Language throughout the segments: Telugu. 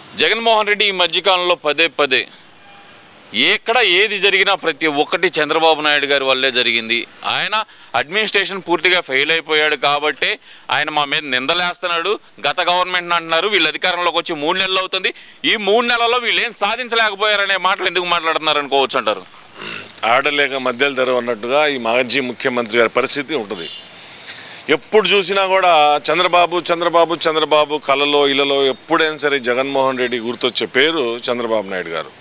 జగన్మోహన్ రెడ్డి ఈ మధ్యకాలంలో పదే పదే ఎక్కడ ఏది జరిగినా ప్రతి ఒక్కటి చంద్రబాబు నాయుడు గారి వల్లే జరిగింది ఆయన అడ్మినిస్ట్రేషన్ పూర్తిగా ఫెయిల్ అయిపోయాడు కాబట్టి ఆయన మా మీద నిందలేస్తున్నాడు గత గవర్నమెంట్ అంటున్నారు వీళ్ళు అధికారంలోకి వచ్చి మూడు నెలలు అవుతుంది ఈ మూడు నెలల్లో వీళ్ళు ఏం సాధించలేకపోయారనే మాటలు ఎందుకు మాట్లాడుతున్నారు అనుకోవచ్చు అంటారు ఆడలేక మధ్యలో తెరవ అన్నట్టుగా ఈ మాజీ ముఖ్యమంత్రి గారి పరిస్థితి ఉంటుంది ఎప్పుడు చూసినా కూడా చంద్రబాబు చంద్రబాబు చంద్రబాబు కళలో ఇళ్ళలో ఎప్పుడైనా సరే జగన్మోహన్ రెడ్డి గుర్తొచ్చే పేరు చంద్రబాబు నాయుడు గారు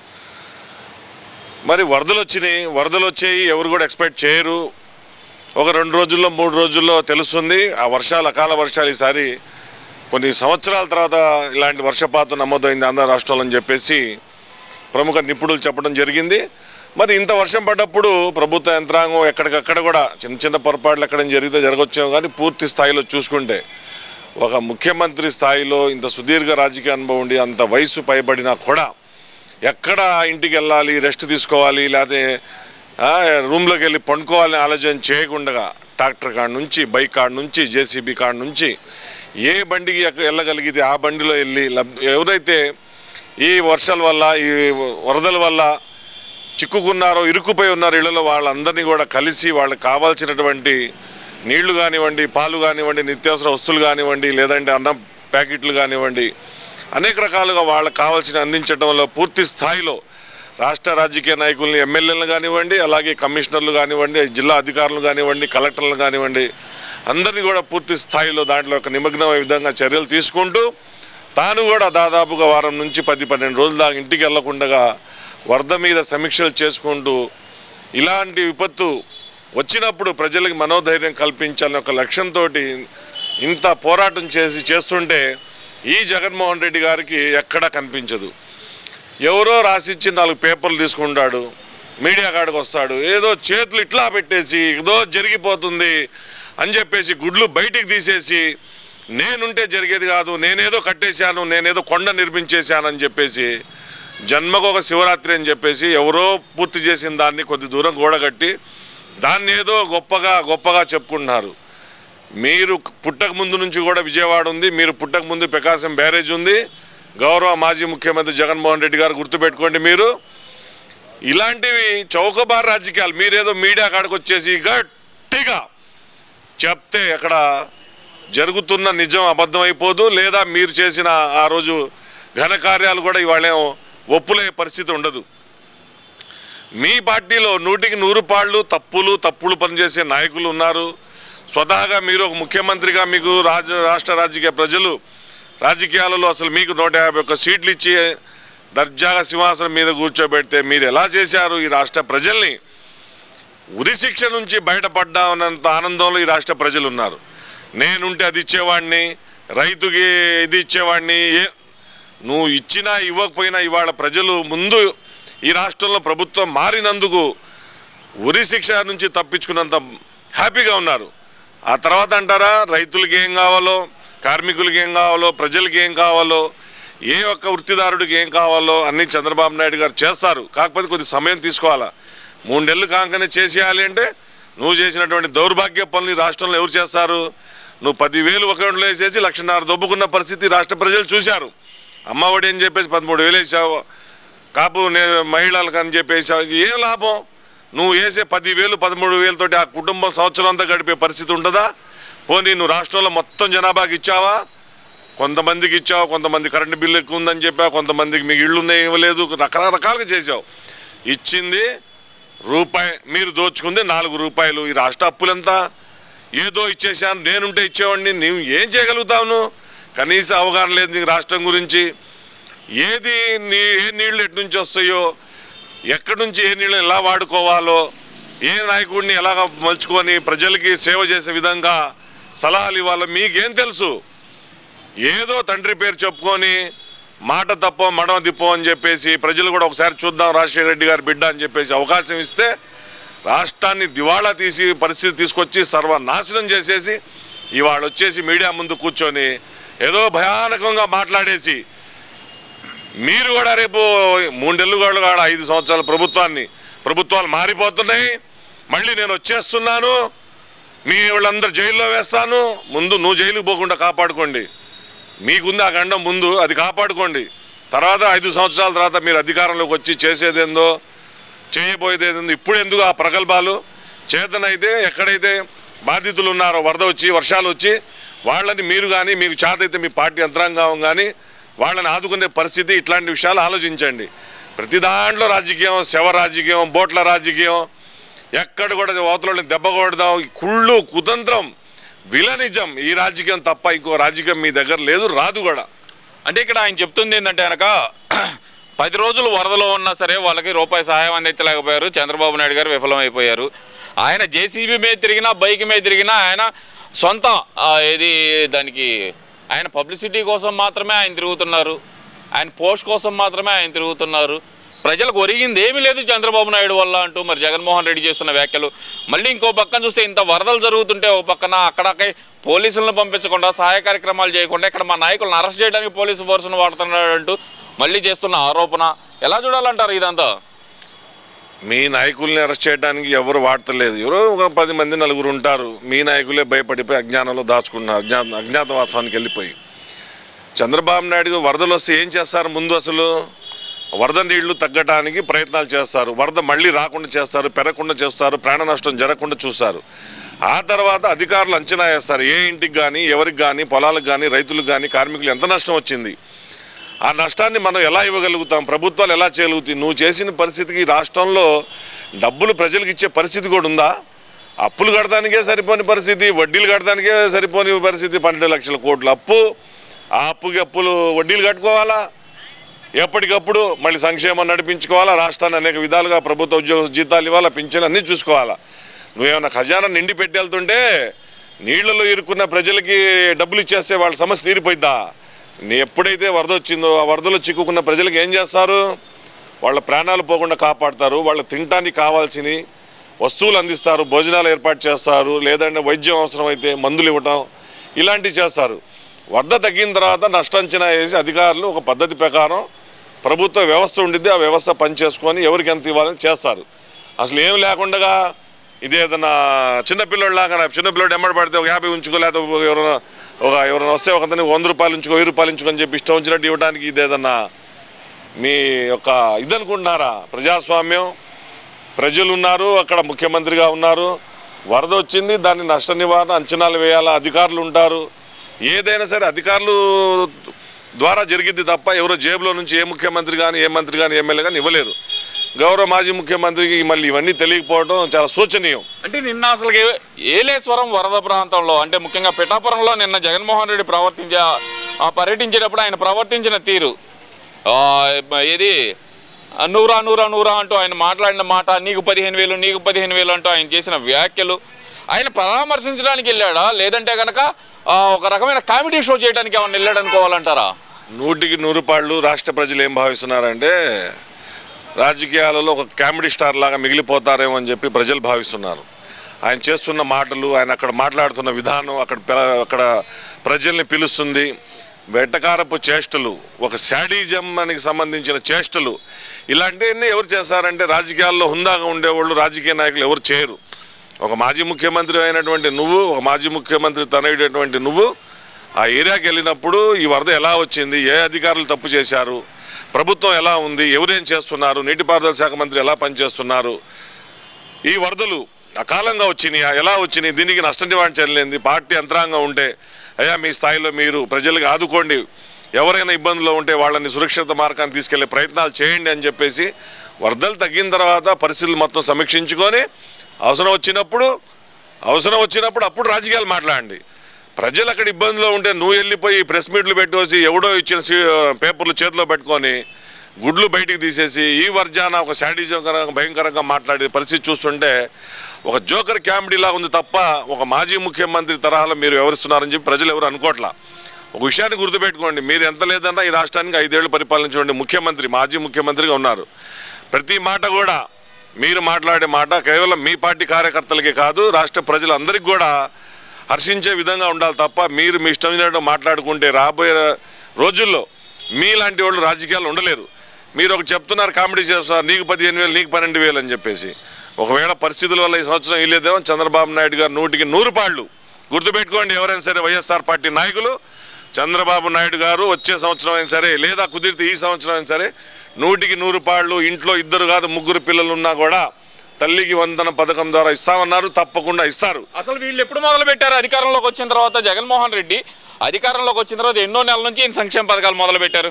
మరి వరదలు వచ్చినాయి వరదలు వచ్చాయి ఎవరు కూడా ఎక్స్పెక్ట్ చేయరు ఒక రెండు రోజుల్లో మూడు రోజుల్లో తెలుస్తుంది ఆ వర్షాలు అకాల వర్షాలు ఈసారి కొన్ని సంవత్సరాల తర్వాత ఇలాంటి వర్షపాతం నమోదైంది ఆంధ్ర రాష్ట్రంలో అని చెప్పేసి ప్రముఖ నిపుణులు చెప్పడం జరిగింది మరి ఇంత వర్షం పడ్డప్పుడు ప్రభుత్వ యంత్రాంగం ఎక్కడికక్కడ కూడా చిన్న చిన్న పొరపాట్లు ఎక్కడ జరిగితే జరగచ్చేమో కానీ పూర్తి స్థాయిలో చూసుకుంటే ఒక ముఖ్యమంత్రి స్థాయిలో ఇంత సుదీర్ఘ రాజకీయ అనుభవం ఉండి అంత వయసు పైబడినా కూడా ఎక్కడ ఇంటికి వెళ్ళాలి రెస్ట్ తీసుకోవాలి లేకపోతే ఆ, రూమ్లోకి వెళ్ళి పండుకోవాలని ఆలోచన చేయకుండా ట్రాక్టర్ కాడ నుంచి బైక్ కాడ నుంచి జేసీబీ కాడ నుంచి ఏ బండికి ఎక్క- వెళ్ళగలిగితే ఆ బండిలో వెళ్ళి లబ్- ఎవరైతే ఈ వర్షాల వల్ల ఈ వరదల వల్ల చిక్కుకున్నారో ఇరుక్కుపోయి ఉన్నారో ఇళ్లలో వాళ్ళందరినీ కూడా కలిసి వాళ్ళకి కావాల్సినటువంటి నీళ్లు కానివ్వండి పాలు కానివ్వండి నిత్యావసర వస్తువులు కానివ్వండి లేదంటే అన్నం ప్యాకెట్లు కానివ్వండి అనేక రకాలుగా వాళ్ళకి కావాల్సిన అందించడంలో పూర్తి స్థాయిలో రాష్ట్ర రాజకీయ నాయకుల్ని ఎమ్మెల్యేలు కానివ్వండి అలాగే కమిషనర్లు కానివ్వండి జిల్లా అధికారులు కానివ్వండి కలెక్టర్లు కానివ్వండి అందరినీ కూడా పూర్తి స్థాయిలో దాంట్లో ఒక నిమగ్నమయ్యే విధంగా చర్యలు తీసుకుంటూ తాను కూడా దాదాపుగా వారం నుంచి పది పన్నెండు రోజుల దాకా ఇంటికి వెళ్లకుండా వరద మీద సమీక్షలు చేసుకుంటూ ఇలాంటి విపత్తు వచ్చినప్పుడు ప్రజలకు మనోధైర్యం కల్పించాలని ఒక లక్ష్యంతో ఇంత పోరాటం చేసి చేస్తుంటే ఈ జగన్మోహన్ రెడ్డి గారికి ఎక్కడా కనిపించదు ఎవరో రాసిచ్చి నాలుగు పేపర్లు తీసుకుంటాడు మీడియా కాడికి వస్తాడు ఏదో చేతులు ఇట్లా పెట్టేసి ఏదో జరిగిపోతుంది అని చెప్పేసి గుడ్లు బయటికి తీసేసి నేనుంటే జరిగేది కాదు నేనేదో కట్టేశాను నేనేదో కొండ నిర్మించేశానని చెప్పేసి జన్మకు ఒక శివరాత్రి అని చెప్పేసి ఎవరో పూర్తి చేసిన దాన్ని కొద్ది దూరం గోడగట్టి దాన్ని ఏదో గొప్పగా గొప్పగా చెప్పుకుంటున్నారు మీరు పుట్టక ముందు నుంచి కూడా విజయవాడ ఉంది మీరు పుట్టక ముందు ప్రకాశం బ్యారేజ్ ఉంది గౌరవ మాజీ ముఖ్యమంత్రి జగన్మోహన్ రెడ్డి గారు గుర్తుపెట్టుకోండి మీరు ఇలాంటివి చౌకబార్ రాజకీయాలు మీరేదో మీడియా కాడికి వచ్చేసి గట్టిగా చెప్తే అక్కడ జరుగుతున్న నిజం అబద్ధం అయిపోదు లేదా మీరు చేసిన ఆ రోజు ఘనకార్యాలు కూడా ఇవాళ ఒప్పులే పరిస్థితి ఉండదు మీ పార్టీలో నూటికి నూరు పాళ్ళు తప్పులు తప్పులు పనిచేసే నాయకులు ఉన్నారు స్వతహాగా మీరు ఒక ముఖ్యమంత్రిగా మీకు రాజ రాష్ట్ర రాజకీయ ప్రజలు రాజకీయాలలో అసలు మీకు నూట యాభై ఒక్క సీట్లు ఇచ్చి దర్జాగా సింహాసనం మీద కూర్చోబెడితే మీరు ఎలా చేశారు ఈ రాష్ట్ర ప్రజల్ని ఉరి శిక్ష నుంచి బయటపడ్డామన్నంత ఆనందంలో ఈ రాష్ట్ర ప్రజలు ఉన్నారు నేనుంటే అది ఇచ్చేవాడిని రైతుకి ఇది ఇచ్చేవాడిని ఏ నువ్వు ఇచ్చినా ఇవ్వకపోయినా ఇవాళ ప్రజలు ముందు ఈ రాష్ట్రంలో ప్రభుత్వం మారినందుకు ఉరి శిక్ష నుంచి తప్పించుకున్నంత హ్యాపీగా ఉన్నారు ఆ తర్వాత అంటారా రైతులకి ఏం కావాలో కార్మికులకి ఏం కావాలో ప్రజలకి ఏం కావాలో ఏ ఒక్క వృత్తిదారుడికి ఏం కావాలో అన్నీ చంద్రబాబు నాయుడు గారు చేస్తారు కాకపోతే కొద్ది సమయం తీసుకోవాలా మూడు నెలలు కాకనే చేసేయాలి అంటే నువ్వు చేసినటువంటి దౌర్భాగ్య పనులు ఈ రాష్ట్రంలో ఎవరు చేస్తారు నువ్వు పదివేలు అకౌంట్లో వేసేసి లక్షన్నర దొబ్బుకున్న పరిస్థితి రాష్ట్ర ప్రజలు చూశారు అమ్మఒడి అని చెప్పేసి పదమూడు వేలు వేసావు కాపు నేను మహిళలకు అని చెప్పేసి ఏం లాభం నువ్వు వేసే పదివేలు పదమూడు వేలతోటి ఆ కుటుంబం సంవత్సరం అంతా గడిపే పరిస్థితి ఉంటుందా పోనీ నువ్వు రాష్ట్రంలో మొత్తం జనాభాకి ఇచ్చావా కొంతమందికి ఇచ్చావు కొంతమంది కరెంటు బిల్లు ఎక్కువ ఉందని చెప్పావు కొంతమందికి మీకు ఇళ్ళు ఉన్నాయి ఇవ్వలేదు రకరకాలుగా చేసావు ఇచ్చింది రూపాయి మీరు దోచుకుంది నాలుగు రూపాయలు ఈ రాష్ట్ర అప్పులెంత ఏదో ఇచ్చేసాను నేనుంటే ఇచ్చేవాడిని నీవు ఏం చేయగలుగుతావు నువ్వు కనీస అవగాహన లేదు నీకు రాష్ట్రం గురించి ఏది నీ ఏ నీళ్లు ఎటు నుంచి వస్తాయో ఎక్కడి నుంచి ఏ నీళ్ళని ఎలా వాడుకోవాలో ఏ నాయకుడిని ఎలాగ మలుచుకొని ప్రజలకి సేవ చేసే విధంగా సలహాలు ఇవ్వాలో మీకేం తెలుసు ఏదో తండ్రి పేరు చెప్పుకొని మాట తప్పో మడమ తిప్పో అని చెప్పేసి ప్రజలు కూడా ఒకసారి చూద్దాం రాజశేఖర రెడ్డి గారి బిడ్డ అని చెప్పేసి అవకాశం ఇస్తే రాష్ట్రాన్ని దివాళా తీసి పరిస్థితి తీసుకొచ్చి సర్వనాశనం చేసేసి ఇవాళ వచ్చేసి మీడియా ముందు కూర్చొని ఏదో భయానకంగా మాట్లాడేసి మీరు కూడా రేపు మూడెళ్ళు కూడా కాడ ఐదు సంవత్సరాల ప్రభుత్వాన్ని ప్రభుత్వాలు మారిపోతున్నాయి మళ్ళీ నేను వచ్చేస్తున్నాను మీ వాళ్ళందరూ జైల్లో వేస్తాను ముందు నువ్వు జైలుకు పోకుండా కాపాడుకోండి మీకుంది ఆ గండం ముందు అది కాపాడుకోండి తర్వాత ఐదు సంవత్సరాల తర్వాత మీరు అధికారంలోకి వచ్చి చేసేదేందో చేయబోయేది ఏందో ఇప్పుడు ఎందుకు ఆ ప్రగల్భాలు చేతనైతే ఎక్కడైతే బాధితులు ఉన్నారో వరద వచ్చి వర్షాలు వచ్చి వాళ్ళని మీరు కానీ మీకు చేతైతే మీ పార్టీ యంత్రాంగం కానీ వాళ్ళని ఆదుకునే పరిస్థితి ఇట్లాంటి విషయాలు ఆలోచించండి ప్రతి దాంట్లో రాజకీయం శవ రాజకీయం బోట్ల రాజకీయం ఎక్కడ కూడా అవతలని దెబ్బ కొడదాం ఈ కుళ్ళు కుతంత్రం విలనిజం ఈ రాజకీయం తప్ప ఇంకో రాజకీయం మీ దగ్గర లేదు రాదు కూడా అంటే ఇక్కడ ఆయన చెప్తుంది ఏంటంటే కనుక పది రోజులు వరదలో ఉన్నా సరే వాళ్ళకి రూపాయి సహాయం అందించలేకపోయారు చంద్రబాబు నాయుడు గారు విఫలమైపోయారు ఆయన జేసీబీ మీద తిరిగినా బైక్ మీద తిరిగినా ఆయన సొంత ఆ, ఏది దానికి ఆయన పబ్లిసిటీ కోసం మాత్రమే ఆయన తిరుగుతున్నారు ఆయన పోస్ట్ కోసం మాత్రమే ఆయన తిరుగుతున్నారు ప్రజలకు ఒరిగింది ఏమీ లేదు చంద్రబాబు నాయుడు వల్ల అంటూ మరి జగన్మోహన్ రెడ్డి చేస్తున్న వ్యాఖ్యలు మళ్ళీ ఇంకో పక్కన చూస్తే ఇంత వరదలు జరుగుతుంటే ఓ పక్కన అక్కడకే పోలీసులను పంపించకుండా సహాయ కార్యక్రమాలు చేయకుండా ఇక్కడ మా నాయకులను అరెస్ట్ చేయడానికి పోలీసు ఫోర్సును వాడుతున్నాడు అంటూ మళ్ళీ చేస్తున్న ఆరోపణ ఎలా చూడాలంటారు ఇదంతా మీ నాయకుల్ని అరెస్ట్ చేయడానికి ఎవరు వాడతలేదు ఎవరో ఒక పది మంది నలుగురు ఉంటారు మీ నాయకులే భయపడిపోయి అజ్ఞానంలో దాచుకున్నారు అజ్ఞా అజ్ఞాతవాసానికి వెళ్ళిపోయి చంద్రబాబు నాయుడు గారు వరదలు వస్తే ఏం చేస్తారు ముందు అసలు వరద నీళ్లు తగ్గడానికి ప్రయత్నాలు చేస్తారు వరద మళ్ళీ రాకుండా చేస్తారు పెరగకుండా చేస్తారు ప్రాణ నష్టం జరగకుండా చూస్తారు ఆ తర్వాత అధికారులు అంచనా వేస్తారు ఏ ఇంటికి కానీ ఎవరికి కానీ పొలాలకు కానీ రైతులకు కానీ కార్మికులు ఎంత నష్టం వచ్చింది ఆ నష్టాన్ని మనం ఎలా ఇవ్వగలుగుతాం ప్రభుత్వాలు ఎలా చేయగలుగుతాయి నువ్వు చేసిన పరిస్థితికి ఈ రాష్ట్రంలో డబ్బులు ప్రజలకు ఇచ్చే పరిస్థితి కూడా ఉందా అప్పులు కడటానికే సరిపోని పరిస్థితి వడ్డీలు కడటానికే సరిపోని పరిస్థితి పన్నెండు లక్షల కోట్ల అప్పు ఆ అప్పుకి అప్పులు వడ్డీలు కట్టుకోవాలా ఎప్పటికప్పుడు మళ్ళీ సంక్షేమం నడిపించుకోవాలా రాష్ట్రాన్ని అనేక విధాలుగా ప్రభుత్వ ఉద్యోగ జీతాలు ఇవ్వాలా పింఛన్లు అన్నీ చూసుకోవాలా నువ్వేమైనా ఖజానా నిండి పెట్టి వెళ్తుంటే నీళ్లలో ఇరుక్కున్న ప్రజలకి డబ్బులు ఇచ్చేస్తే వాళ్ళ సమస్య తీరిపోయిద్దా నీ ఎప్పుడైతే వరద వచ్చిందో ఆ వరదలో చిక్కుకున్న ప్రజలకు ఏం చేస్తారు వాళ్ళ ప్రాణాలు పోకుండా కాపాడతారు వాళ్ళ తినటానికి కావాల్సిన వస్తువులు అందిస్తారు భోజనాలు ఏర్పాటు చేస్తారు లేదంటే వైద్యం అవసరమైతే మందులు ఇవ్వటం ఇలాంటివి చేస్తారు వరద తగ్గిన తర్వాత నష్టంచనా వేసి అధికారులు ఒక పద్ధతి ప్రకారం ప్రభుత్వ వ్యవస్థ ఉండిద్ది ఆ వ్యవస్థ పనిచేసుకొని ఎవరికి ఎంత ఇవ్వాలని చేస్తారు అసలు ఏం లేకుండా ఇది ఏదైనా చిన్నపిల్లలాగా చిన్నపిల్లడు ఎమ్మడి పడితే ఒక యాభై ఉంచుకో లేకపోతే ఎవరైనా ఒక ఎవరైనా వస్తే ఒక అతనికి వంద రూపాయలు ఉంచుకో వెయ్యి రూపాయలు ఉంచుకో అని చెప్పి ఇష్టం వచ్చినట్టు ఇవ్వడానికి ఇది ఏదన్నా మీ యొక్క ఇది అనుకుంటున్నారా ప్రజాస్వామ్యం ప్రజలు ఉన్నారు అక్కడ ముఖ్యమంత్రిగా ఉన్నారు వరద వచ్చింది దాన్ని నష్ట నివారణ అంచనాలు వేయాలా అధికారులు ఉంటారు ఏదైనా సరే అధికారులు ద్వారా జరిగిద్ది తప్ప ఎవరో జేబులో నుంచి ఏ ముఖ్యమంత్రి కానీ ఏ మంత్రి కానీ ఎమ్మెల్యే కానీ ఇవ్వలేరు గౌరవ మాజీ ముఖ్యమంత్రికి మళ్ళీ ఇవన్నీ తెలియకపోవడం చాలా శోచనీయం అంటే నిన్న అసలు ఏలేశ్వరం వరద ప్రాంతంలో అంటే ముఖ్యంగా పిఠాపురంలో నిన్న జగన్మోహన్ రెడ్డి ప్రవర్తించే ఆ పర్యటించేటప్పుడు ఆయన ప్రవర్తించిన తీరు ఆ, ఏది ఆ, నూరా నూరా నూరా అంటూ ఆయన మాట్లాడిన మాట నీకు పదిహేను వేలు నీకు పదిహేను వేలు అంటూ ఆయన చేసిన వ్యాఖ్యలు ఆయన పరామర్శించడానికి వెళ్ళాడా లేదంటే కనుక ఒక రకమైన కామెడీ షో చేయడానికి ఏమన్నా వెళ్ళాడు అనుకోవాలంటారా నూటికి నూరు పాళ్ళు రాష్ట్ర ప్రజలు ఏం భావిస్తున్నారంటే రాజకీయాలలో ఒక కామెడీ స్టార్ లాగా మిగిలిపోతారేమో అని చెప్పి ప్రజలు భావిస్తున్నారు ఆయన చేస్తున్న మాటలు ఆయన అక్కడ మాట్లాడుతున్న విధానం అక్కడ పిల- అక్కడ ప్రజల్ని పిలుస్తుంది వెటకారపు చేష్టలు ఒక శాడిజం అనికి సంబంధించిన చేష్టలు ఇలాంటివన్నీ ఎవరు చేస్తారంటే రాజకీయాల్లో హుందాగా ఉండేవాళ్ళు రాజకీయ నాయకులు ఎవరు చేయరు ఒక మాజీ ముఖ్యమంత్రి అయినటువంటి నువ్వు ఒక మాజీ ముఖ్యమంత్రి తనయుడైనటువంటి నువ్వు ఆ ఏరియాకి వెళ్ళినప్పుడు ఈ వరద ఎలా వచ్చింది ఏ అధికారులు తప్పు చేశారు ప్రభుత్వం ఎలా ఉంది ఎవరేం చేస్తున్నారు నీటిపారుదల శాఖ మంత్రి ఎలా పనిచేస్తున్నారు ఈ వరదలు అకాలంగా వచ్చినాయి ఎలా వచ్చినాయి దీనికి నష్ట నివారణ చర్యలేంది పార్టీ యంత్రాంగం ఉంటే అయ్యా మీ స్థాయిలో మీరు ప్రజలకు ఆదుకోండి ఎవరైనా ఇబ్బందులు ఉంటే వాళ్ళని సురక్షిత మార్గాన్ని తీసుకెళ్లే ప్రయత్నాలు చేయండి అని చెప్పేసి వరదలు తగ్గిన తర్వాత పరిస్థితులు మొత్తం సమీక్షించుకొని అవసరం వచ్చినప్పుడు అవసరం వచ్చినప్పుడు అప్పుడు రాజకీయాలు మాట్లాడండి ప్రజలు అక్కడ ఇబ్బందిలో ఉంటే నువ్వు వెళ్ళిపోయి ప్రెస్ మీట్లు పెట్టుకొచ్చి ఎవడో ఇచ్చిన సీ- పేపర్లు చేతిలో పెట్టుకొని గుడ్లు బయటికి తీసేసి ఈ వర్జాన ఒక శాడిజంకరంగా భయంకరంగా మాట్లాడే పరిస్థితి చూస్తుంటే ఒక జోకర్ కామెడీలా ఉంది తప్ప ఒక మాజీ ముఖ్యమంత్రి తరహాలో మీరు వివరిస్తున్నారని చెప్పి ప్రజలు ఎవరు అనుకోవట్లా ఒక విషయాన్ని గుర్తుపెట్టుకోండి మీరు ఎంత లేదన్నా ఈ రాష్ట్రానికి ఐదేళ్లు పరిపాలించండి ముఖ్యమంత్రి మాజీ ముఖ్యమంత్రిగా ఉన్నారు ప్రతి మాట కూడా మీరు మాట్లాడే మాట కేవలం మీ పార్టీ కార్యకర్తలకే కాదు రాష్ట్ర ప్రజలందరికీ కూడా హర్షించే విధంగా ఉండాలి తప్ప మీరు మీ ఇష్టం వచ్చినట్టు మాట్లాడుకుంటే రాబోయే రోజుల్లో మీలాంటి వాళ్ళు రాజకీయాలు ఉండలేరు మీరు ఒక చెప్తున్నారు కామెడీ చేస్తున్నారు నీకు పదిహేను వేలు నీకు పన్నెండు వేలు అని చెప్పేసి ఒకవేళ పరిస్థితుల వల్ల ఈ సంవత్సరం ఇల్లేదేమో చంద్రబాబు నాయుడు గారు నూటికి నూరు పాళ్ళు గుర్తుపెట్టుకోండి ఎవరైనా సరే వైఎస్ఆర్ పార్టీ నాయకులు చంద్రబాబు నాయుడు గారు వచ్చే సంవత్సరం అయినా సరే లేదా కుదిరితే ఈ సంవత్సరం అయినా సరే నూటికి నూరు పాళ్ళు ఇంట్లో ఇద్దరు కాదు ముగ్గురు పిల్లలు ఉన్నా కూడా తల్లికి వందన పథకం ద్వారా ఇస్తామన్నారు తప్పకుండా ఇస్తారు అసలు వీళ్ళు ఎప్పుడు మొదలు పెట్టారు అధికారంలోకి వచ్చిన తర్వాత జగన్మోహన్ రెడ్డి అధికారంలోకి వచ్చిన తర్వాత ఎన్నో నెలల నుంచి ఈయన సంక్షేమ పథకాలు మొదలు పెట్టారు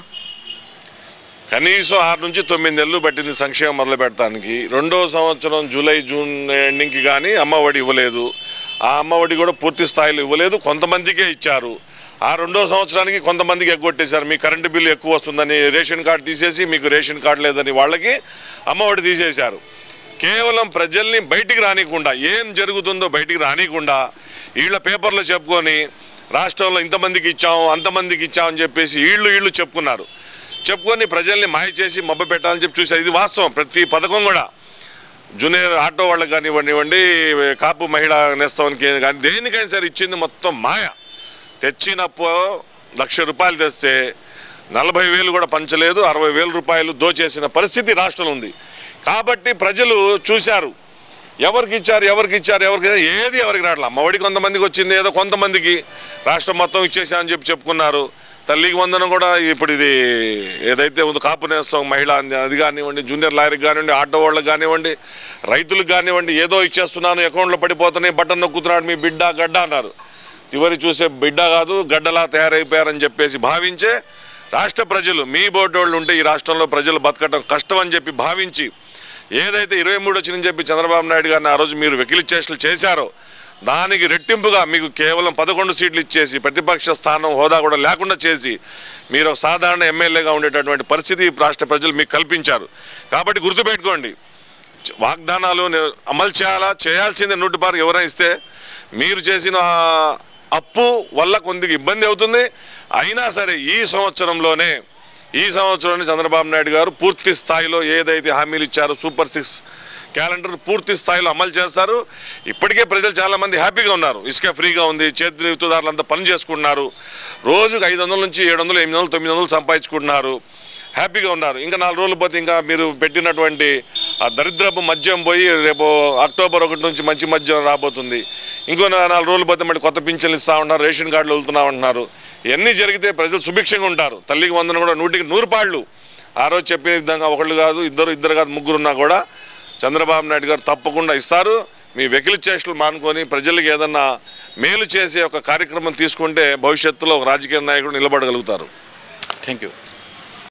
కనీసం ఆరు నుంచి తొమ్మిది నెలలు పట్టింది సంక్షేమం మొదలు పెడతానికి రెండో సంవత్సరం జూలై జూన్ ఎండింగ్కి కానీ అమ్మఒడి ఇవ్వలేదు ఆ అమ్మఒడి కూడా పూర్తి స్థాయిలో ఇవ్వలేదు కొంతమందికే ఇచ్చారు ఆ రెండో సంవత్సరానికి కొంతమందికి ఎగ్గొట్టేశారు మీ కరెంటు బిల్లు ఎక్కువ వస్తుందని రేషన్ కార్డు తీసేసి మీకు రేషన్ కార్డు లేదని వాళ్ళకి అమ్మఒడి తీసేశారు కేవలం ప్రజల్ని బయటికి రానికుండా ఏం జరుగుతుందో బయటికి రానికుండా వీళ్ళ పేపర్లో చెప్పుకొని రాష్ట్రంలో ఇంతమందికి ఇచ్చాం అంతమందికి ఇచ్చాం అని చెప్పేసి వీళ్ళు వీళ్ళు చెప్పుకున్నారు చెప్పుకొని ప్రజల్ని మాయ చేసి మబ్బ పెట్టాలని చెప్పి చూశారు ఇది వాస్తవం ప్రతి పథకం కూడా జూనియర్ ఆటో వాళ్ళకి కానివ్వండి కాపు మహిళా నేస్తానికి కానీ దేనికైనా సరే ఇచ్చింది మొత్తం మాయ తెచ్చినప్పుడు లక్ష రూపాయలు తెస్తే నలభై వేలు కూడా పంచలేదు అరవై వేల రూపాయలు దోచేసిన పరిస్థితి రాష్ట్రంలో ఉంది కాబట్టి ప్రజలు చూశారు ఎవరికి ఇచ్చారు ఎవరికి ఇచ్చారు ఎవరికి ఏది ఎవరికి రావట్లేదు అమ్మఒడి కొంతమందికి వచ్చింది ఏదో కొంతమందికి రాష్ట్రం మొత్తం ఇచ్చేసామని చెప్పి చెప్పుకున్నారు తల్లికి వందనం కూడా ఇప్పుడు ఇది ఏదైతే ఉందో కాపు నేస్తాం మహిళ అంది- అది కానివ్వండి జూనియర్ లాయర్కి కానివ్వండి ఆటో వాళ్ళకి కానివ్వండి రైతులకు కానివ్వండి ఏదో ఇచ్చేస్తున్నాను అకౌంట్లో పడిపోతున్నాయి బటన్ నొక్కుతున్నాడు మీ బిడ్డ గడ్డ అన్నారు చివరి చూసే బిడ్డ కాదు గడ్డలా తయారైపోయారని చెప్పేసి భావించే రాష్ట్ర ప్రజలు మీ బోటోళ్ళు ఉంటే ఈ రాష్ట్రంలో ప్రజలు బతకటం కష్టం అని చెప్పి భావించి ఏదైతే ఇరవై మూడు వచ్చిందని చెప్పి చంద్రబాబు నాయుడు గారిని ఆ రోజు మీరు వెకిలి చేష్టలు చేశారో దానికి రెట్టింపుగా మీకు కేవలం పదకొండు సీట్లు ఇచ్చేసి ప్రతిపక్ష స్థానం హోదా కూడా లేకుండా చేసి మీరు ఒక సాధారణ ఎమ్మెల్యేగా ఉండేటటువంటి పరిస్థితి ఈ రాష్ట్ర ప్రజలు మీకు కల్పించారు కాబట్టి గుర్తుపెట్టుకోండి వాగ్దానాలు ని- అమలు చేయాలా చేయాల్సిందే నూటిపారు ఎవరైనా ఇస్తే మీరు చేసిన ఆ అప్పు వల్ల కొద్దిగా ఇబ్బంది అవుతుంది అయినా సరే ఈ సంవత్సరంలోనే ఈ సంవత్సరంలో చంద్రబాబు నాయుడు గారు పూర్తి స్థాయిలో ఏదైతే హామీలు ఇచ్చారో సూపర్ సిక్స్ క్యాలెండర్ పూర్తి స్థాయిలో అమలు చేస్తారు ఇప్పటికే ప్రజలు చాలామంది హ్యాపీగా ఉన్నారు ఇసుక ఫ్రీగా ఉంది చేతిదారులు అంతా పని చేసుకుంటున్నారు రోజుకు ఐదు వందల నుంచి ఏడు వందలు ఎనిమిది వందలు తొమ్మిది వందలు సంపాదించుకుంటున్నారు హ్యాపీగా ఉన్నారు ఇంకా నాలుగు రోజులు పోతే ఇంకా మీరు పెట్టినటువంటి ఆ దరిద్రపు మద్యం పోయి రేపు అక్టోబర్ ఒకటి నుంచి మంచి మద్యం రాబోతుంది ఇంకో నా- నాలుగు రోజులు పోతే మళ్ళీ కొత్త పింఛన్లు ఇస్తా ఉన్నారు రేషన్ కార్డులు వెళ్తున్నా ఉంటున్నారు ఇవన్నీ జరిగితే ప్రజలు సుభిక్షంగా ఉంటారు తల్లికి వందన కూడా నూటికి నూరు పాళ్ళు ఆ రోజు చెప్పిన విధంగా ఒకళ్ళు కాదు ఇద్దరు ఇద్దరు కాదు ముగ్గురు ఉన్నా కూడా చంద్రబాబు నాయుడు గారు తప్పకుండా ఇస్తారు మీ వెకిలి చేష్టలు మానుకొని ప్రజలకు ఏదన్నా మేలు చేసే ఒక కార్యక్రమం తీసుకుంటే భవిష్యత్తులో ఒక రాజకీయ నాయకుడు నిలబడగలుగుతారు థ్యాంక్ యూ